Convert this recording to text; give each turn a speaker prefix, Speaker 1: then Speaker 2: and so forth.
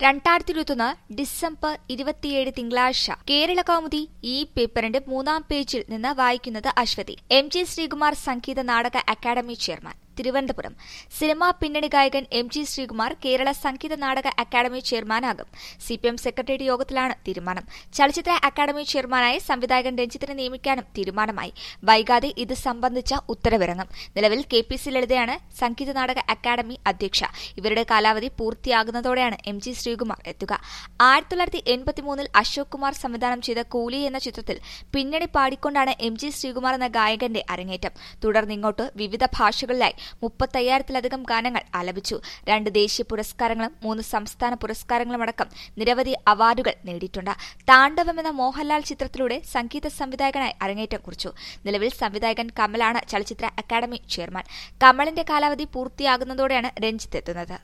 Speaker 1: രണ്ടായിരത്തി ഇരുപത്തൊന്ന് ഡിസംബർ ഇരുപത്തിയേഴ് തിങ്കളാഴ്ച കേരള കൗമുദി ഈ പേപ്പറിന്റെ മൂന്നാം പേജിൽ നിന്ന് വായിക്കുന്നത് Aswathy M G Sreekumar Sangeetha Nataka Akademi chairman Thiruvananthapuram cinema പിന്നണി ഗായകൻ എം ജി ശ്രീകുമാർ കേരള സംഗീത നാടക അക്കാദമി ചെയർമാനാകും സി പി എം സെക്രട്ടേറിയറ്റ് യോഗത്തിലാണ് തീരുമാനം ചലച്ചിത്ര അക്കാദമി ചെയർമാനായി സംവിധായകൻ രഞ്ജിത്തിനെ നിയമിക്കാനും തീരുമാനമായി വൈകാതെ ഇത് സംബന്ധിച്ച ഉത്തരവിറങ്ങും നിലവിൽ കെ പി സി ലളിതയാണ് സംഗീത നാടക അക്കാദമി അധ്യക്ഷ ഇവരുടെ കാലാവധി പൂർത്തിയാകുന്നതോടെയാണ് എം ജി ശ്രീകുമാർ എത്തുക ആയിരത്തി തൊള്ളായിരത്തി എൺപത്തിമൂന്നിൽ അശോക് കുമാർ സംവിധാനം ചെയ്ത കൂലി എന്ന ചിത്രത്തിൽ പിന്നണി പാടിക്കൊണ്ടാണ് എം ജി ശ്രീകുമാർ എന്ന ഗായകന്റെ അരങ്ങേറ്റം തുടർന്നിങ്ങോട്ട് വിവിധ ഭാഷകളിലായി മുപ്പത്തയ്യായിരത്തിലധികം ഗാനങ്ങൾ ആലപിച്ചു രണ്ട് ദേശീയ പുരസ്കാരങ്ങളും മൂന്ന് സംസ്ഥാന പുരസ്കാരങ്ങളുമടക്കം നിരവധി അവാർഡുകൾ നേടിയിട്ടുണ്ട് താണ്ഡവം എന്ന മോഹൻലാൽ ചിത്രത്തിലൂടെ സംഗീത സംവിധായകനായി അരങ്ങേറ്റം കുറിച്ചു നിലവിൽ സംവിധായകൻ കമലാണ് ചലച്ചിത്ര അക്കാദമി ചെയർമാൻ കമലിന്റെ കാലാവധി പൂർത്തിയാകുന്നതോടെയാണ് രഞ്ജിത്ത് എത്തുന്നത്